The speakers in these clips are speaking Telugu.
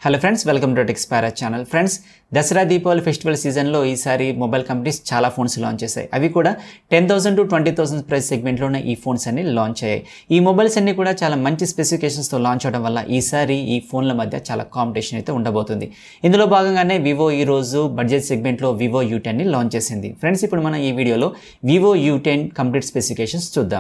హలో ఫ్రెండ్స్ వెల్కమ్ టు టెక్స్పారా channel friends Dasara Deepavali festival సీజన్లో ఈసారి మొబైల్ కంపెనీస్ చాలా ఫోన్స్ లాంచ్ చేశాయి అవి కూడా ten thousand to twenty thousand price సెగ్మెంట్లోనే ఈ ఫోన్స్ అన్ని లాంచ్ అయ్యాయి ఈ మొబైల్స్ అన్ని కూడా చాలా మంచి స్పెసిఫికేషన్స్తో లాంచ్ అవడం వల్ల ఈసారి ఈ ఫోన్ల మధ్య చాలా కాంపిటీషన్ అయితే ఉండబోతుంది ఇందులో భాగంగానే వివో ఈ రోజు బడ్జెట్ సెగ్మెంట్లో వివో యూ టెన్ని లాంచ్ చేసింది ఫ్రెండ్స్ ఇప్పుడు మనం ఈ వీడియోలో Vivo U ten complete specifications చూద్దాం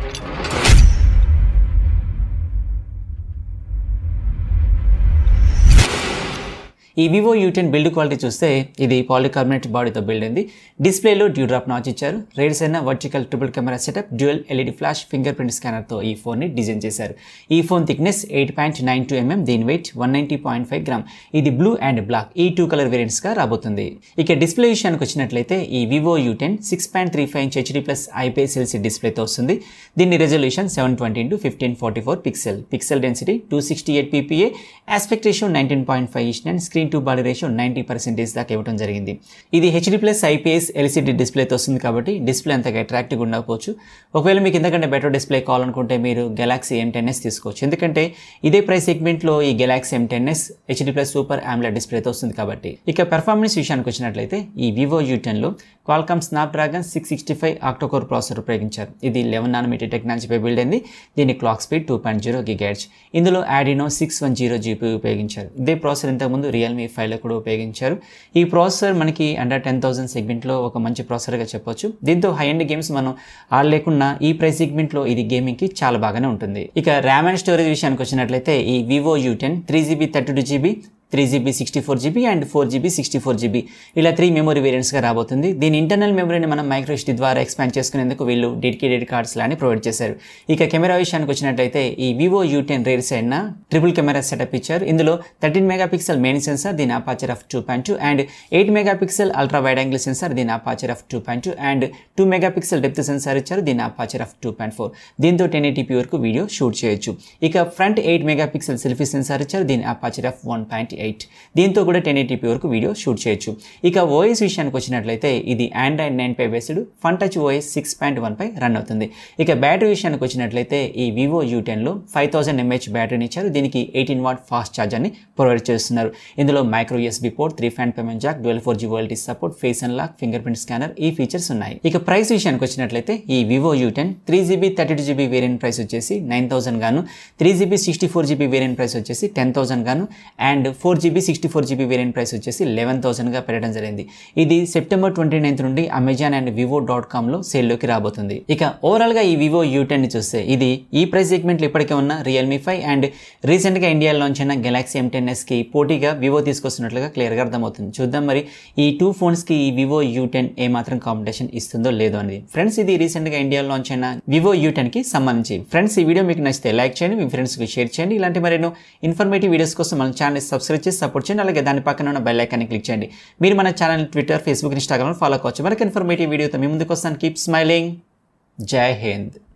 ఈ Vivo U ten build quality చూస్తే ఇది పాలికార్బోనేట్ బాడీతో బిల్డ్ అయింది డిస్ప్లేలో డ్యూ డ్రాప్ నాచ్ ఇచ్చారు రేడ్స్ అయిన vertical triple camera setup dual LED flash finger print స్కానర్తో ఈ ఫోన్ని డిజైన్ చేశారు ఈ phone thickness eight point nine two mm దీని weight one ninety point five gram ఇది బ్లూ అండ్ బ్లాక్ ఈ టూ కలర్ వేరియంట్స్గా రాబోతుంది ఇక డిస్ప్లే విషయానికి వచ్చినట్లయితే ఈ Vivo U ten six point three five inch HD plus IPS LC డిస్ప్లేతో వస్తుంది దీని resolution seven twenty into fifteen forty four pixel pixel density two sixty eight PPA aspect ratio nineteen point five ఇచ్చిన and screen to body ratio ninety percentage దాకా ఇవ్వడం జరిగింది ఇది హెచ్డీ ప్లస్ ఐపీఎస్ ఎల్సీడీ డిస్ప్లేతో వస్తుంది కాబట్టి డిస్ప్లే అంతగా అట్రాక్టివ్గా ఉండకపోవచ్చు ఒకవేళ మీకు ఇంతకంటే బెటర్ డిస్ప్లే కావాలనుకుంటే మీరు గెలాక్సీ ఎం టెన్ ఎస్ తీసుకోవచ్చు ఎందుకంటే ఇదే ప్రైస్ సెగ్మెంట్లో ఈ Galaxy M ten S HD plus super AMOLED డిస్ప్లేతో వస్తుంది కాబట్టి ఇక పెర్ఫార్మెన్స్ విషయానికి వచ్చినట్లయితే ఈ వివో యూ టెన్లో Qualcomm Snapdragon six sixty five octacore processor ఉపయోగించారు ఇది లెవెన్ నానోమీటర్ టెక్నాలజీపై బిల్డ్ అయింది దీని clock speed two point zero gigahertz ఇందులో Adreno six one zero GP ఉపయోగించారు ఇదే ప్రాసెసర్ ఇంతకుముందు రియల్మీ ఫైవ్లో కూడా ఉపయోగించారు ఈ ప్రాసెసర్ మనకి అండర్ టెన్ థౌసండ్ సెగ్మెంట్లో ఒక మంచి ప్రాసెసర్గా చెప్పొచ్చు దీంతో హై ఎండ్ గేమ్స్ మనం ఆడలేకున్నా ఈ ప్రైస్ సెగ్మెంట్లో ఇది గేమింగ్కి చాలా బాగానే ఉంటుంది ఇక ర్యామ్ అండ్ స్టోరేజ్ విషయానికి వచ్చినట్లయితే ఈ Vivo U ten three GB thirty two GB three GB sixty four GB and four GB sixty four GB ఇలా త్రీ మెమరీ వేరియంట్స్గా రాబోతుంది దీని ఇంటర్నల్ మెమరీని మనం మైక్రో ఎస్టీ ద్వారా ఎక్స్పాండ్ చేసుకునేందుకు వీళ్ళు డెడికేటెడ్ కార్డ్స్ లాని ప్రొవైడ్ చేశారు ఇక కెమెరా విషయానికి వచ్చినట్లయితే ఈ వివో యూ టెన్ రేర్ సైడ్న ట్రిపుల్ కెమెరా సెటప్ ఇచ్చారు ఇందులో thirteen megapixel main sensor దీని aperture of two point two and eight megapixel ultra wide angle sensor దీని aperture of two point two and two megapixel depth sensor ఇచ్చారు దీని aperture of two point four దీంతో టెన్ ఎయిటీపీ వరకు వీడియో షూట్ చేయొచ్చు ఇక front eight megapixel selfie sensor ఇచ్చారు దీని aperture of one point eight దీంతో కూడా టెన్ ఎయిటీపీ వరకు వీడియో షూట్ చేయొచ్చు ఇక ఓఎస్ విషయానికి వచ్చినట్లయితే ఇది Android nine pie based fun touch OS six point one pie run అవుతుంది ఇక బ్యాటరీ విషయానికి వచ్చినట్లయితే ఈ వివో యూ టెన్లో ఫైవ్ థౌసండ్ ఎంహెచ్ బ్యాటరీని ఇచ్చారు దీనికి ఎయిటీన్ వాట్ ఫాస్ట్ ఛార్జర్ని ప్రొవైడ్ చేస్తున్నారు ఇందులో మైక్రో యూఎస్బీ పోర్ట్ త్రీ ఫ్యాండ్ పేమెంట్ jack twelve four G VoLTE support face and lock finger print scanner ఈ ఫీచర్స్ ఉన్నాయి ఇక ప్రైస్ విషయానికి వచ్చినట్లయితే ఈ Vivo U ten three GB thirty two GB variant price వచ్చేసి నైన్ థౌసండ్ గాను three GB sixty four GB variant price వచ్చేసి టెన్ థౌసండ్ గాను and four GB sixty four GB variant price వచ్చేసి లెవెన్ థౌసండ్గా పెట్టడం జరిగింది ఇది సెప్టెంబర్ ట్వంటీ నైన్త్ నుండి అమెజాన్ అండ్ వివో డాట్ కామ్లో సేల్లోకి రాబోతుంది ఇక ఓవరాల్గా ఈ వివో యూ టెన్ని చూస్తే ఇది ఈ ప్రైస్ సెగ్మెంట్లో ఇప్పటికే ఉన్న రియల్మీ ఫైవ్ అండ్ రీసెంట్గా ఇండియాలో లాంచ్ అయిన గెలాక్సీ ఎం టెన్ ఎస్కి పోటీగా వివో తీసుకొస్తున్నట్లుగా క్లియర్గా అర్థమవుతుంది చూద్దాం మరి ఈ టూ ఫోన్స్కి ఈ వివో యూ టెన్ ఏమాత్రం కాంపిటీషన్ ఇస్తుందో లేదో అనేది ఫ్రెండ్స్ ఇది రీసెంట్గా ఇండియాలో లాంచ్ అయిన వివో యూ టెన్కి సంబంధించి ఫ్రెండ్స్ ఈ వీడియో మీకు నచ్చితే లైక్ చేయండి మీ ఫ్రెండ్స్కి షేర్ చేయండి ఇలాంటి మరెన్నో ఇన్ఫర్మేటివ్ వీడియోస్ కోసం మన ఛానల్ సబ్స్క్రైబ్ చేసి సపోర్ట్ చేయండి అలాగే దాని పక్కన ఉన్న బెల్ ఐకాన్ని క్లిక్ చేయండి మీరు మన channel Twitter Facebook Instagram follow కావచ్చు మరొక ఇన్ఫర్మేటివ్ వీడియోతో మీ ముందుకు వస్తాను కీప్ స్మైలింగ్ జై హింద్